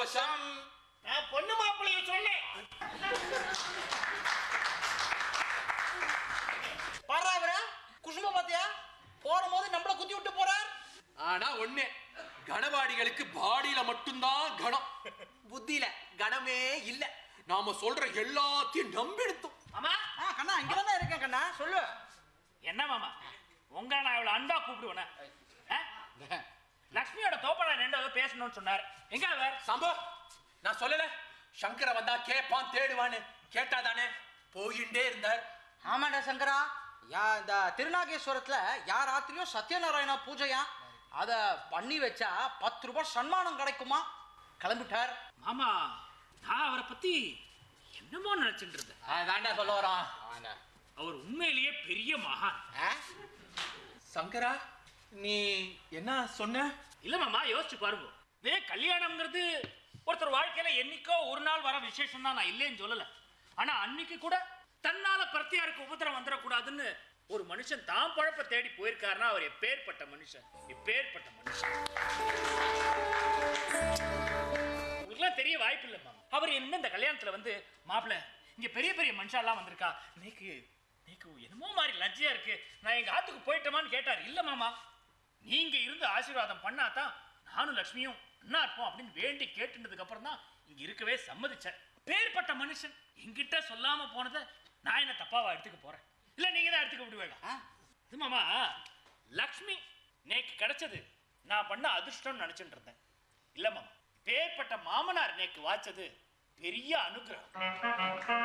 சந்தோஷம் நான் பொண்ணு மாப்பிள்ளைய சொன்னேன் பாரு அவர குசும பாத்தியா போடும்போது நம்மள குத்தி விட்டு போறார் ஆனா ஒண்ணு கனவாடிகளுக்கு பாடியில மட்டும்தான் கணம் புத்தியில கணமே இல்ல நாம சொல்ற எல்லாத்தையும் நம்பிடுத்தோம் மாமா ஆ, கண்ணா இங்க தான் இருக்கேன் கண்ணா சொல்லு என்ன மாமா உங்க நான் இவ்வளவு அன்பா கூப்பிடுவேன லக்ஷ்மியோட தோப்பனா ரெண்டாவது பேசணும்னு சொன்னார் எங்க அவர் சம்போ நான் சொல்லல சங்கர வந்தா கேப்பான் தேடுவான்னு கேட்டாதானே போயிட்டே இருந்தார் ஆமாடா சங்கரா யா இந்த திருநாகேஸ்வரத்துல யார் ஆத்திலையும் சத்யநாராயணா பூஜையா அத பண்ணி வச்சா பத்து ரூபாய் சன்மானம் கிடைக்குமா கிளம்பிட்டார் மாமா நான் அவரை பத்தி என்னமோ நினைச்சிட்டு இருந்தேன் அதான்டா சொல்ல வரான் அவர் உண்மையிலேயே பெரிய மகான் ஆ? சங்கரா நீ என்ன சொன்ன இல்ல மாமா யோசிச்சு பாருங்க இதே கல்யாணம்ங்கிறது ஒருத்தர் வாழ்க்கையில என்னைக்கோ ஒரு நாள் வர விசேஷம் தான் நான் இல்லைன்னு சொல்லல ஆனா அன்னைக்கு கூட தன்னால பிரத்தியாருக்கு உபத்திரம் வந்துடக்கூடாதுன்னு ஒரு மனுஷன் தான் பழப்ப தேடி போயிருக்காருன்னா அவர் எப்பேற்பட்ட மனுஷன் எப்பேற்பட்ட மனுஷன் உங்களுக்குலாம் தெரிய வாய்ப்பு இல்லை மாமா அவர் என்ன இந்த கல்யாணத்துல வந்து மாப்பிள்ள இங்க பெரிய பெரிய மனுஷாலாம் வந்திருக்கா நீக்கு நீக்கு என்னமோ மாதிரி லஜ்ஜையா இருக்கு நான் எங்க ஆத்துக்கு போயிட்டோமான்னு கேட்டார் இல்ல மாமா நீங்க இருந்து ஆசீர்வாதம் பண்ணாதான் நானும் லக்ஷ்மியும் அண்ணா இருப்போம் அப்படின்னு வேண்டி கேட்டுனதுக்கு அப்புறம் தான் இங்க இருக்கவே சம்மதிச்சேன் பேர்பட்ட மனுஷன் என்கிட்ட சொல்லாம போனதை நான் என்ன தப்பாவா எடுத்துக்க போறேன் இல்ல நீங்க தான் எடுத்துக்க விடுவேங்க ஆ? இது மாமா லக்ஷ்மி நேக்கு கிடைச்சது நான் பண்ண அதிர்ஷ்டம்னு நினைச்சிட்டு இருந்தேன் இல்ல மாமா பேர்பட்ட மாமனார் நேக்கு வாச்சது பெரிய அனுகிரகம்